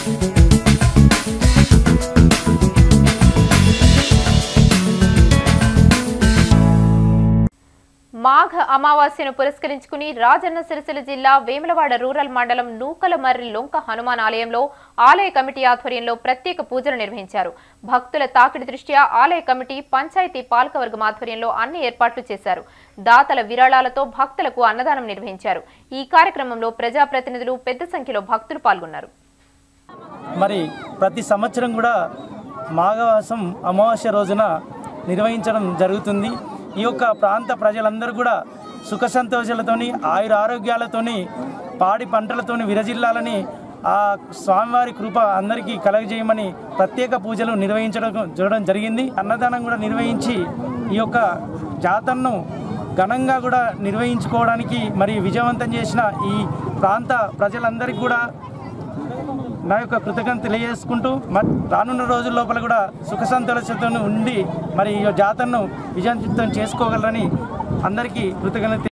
మాఘ అమావాస్యను పురస్కరించుకుని రాజన్న సిరిసిల్ల జిల్లా వేములవాడ రూరల్ మండలం నూకలమర్రి లొంక హనుమాన్ ఆలయంలో ఆలయ కమిటీ ఆధ్వర్యంలో ప్రత్యేక పూజలు నిర్వహించారు భక్తుల తాకిడి దృష్ట్యా ఆలయ కమిటీ పంచాయతీ పాలకవర్గం ఆధ్వర్యంలో అన్ని ఏర్పాట్లు చేశారు దాతల విరాళాలతో భక్తులకు అన్నదానం నిర్వహించారు ఈ కార్యక్రమంలో ప్రజాప్రతినిధులు పెద్ద సంఖ్యలో భక్తులు పాల్గొన్నారు మరి ప్రతి సంవత్సరం కూడా మాఘవాసం అమావాస్య రోజున నిర్వహించడం జరుగుతుంది ఈ యొక్క ప్రాంత ప్రజలందరూ కూడా సుఖ సంతోషాలతోని ఆయుర ఆరోగ్యాలతోని పాడి పంటలతోని విరజిల్లాలని ఆ స్వామివారి కృప అందరికీ కలగజేయమని ప్రత్యేక పూజలు నిర్వహించడం చూడడం జరిగింది అన్నదానం కూడా నిర్వహించి ఈ యొక్క జాతరను ఘనంగా కూడా నిర్వహించుకోవడానికి మరి విజయవంతం చేసిన ఈ ప్రాంత ప్రజలందరికీ కూడా నా యొక్క కృతజ్ఞత తెలియజేసుకుంటూ మరి రానున్న రోజుల లోపల కూడా సుఖ సంతోషంతో ఉండి మరి ఈ జాతరను విజయవంతం చేసుకోగలరని అందరికీ కృతజ్ఞత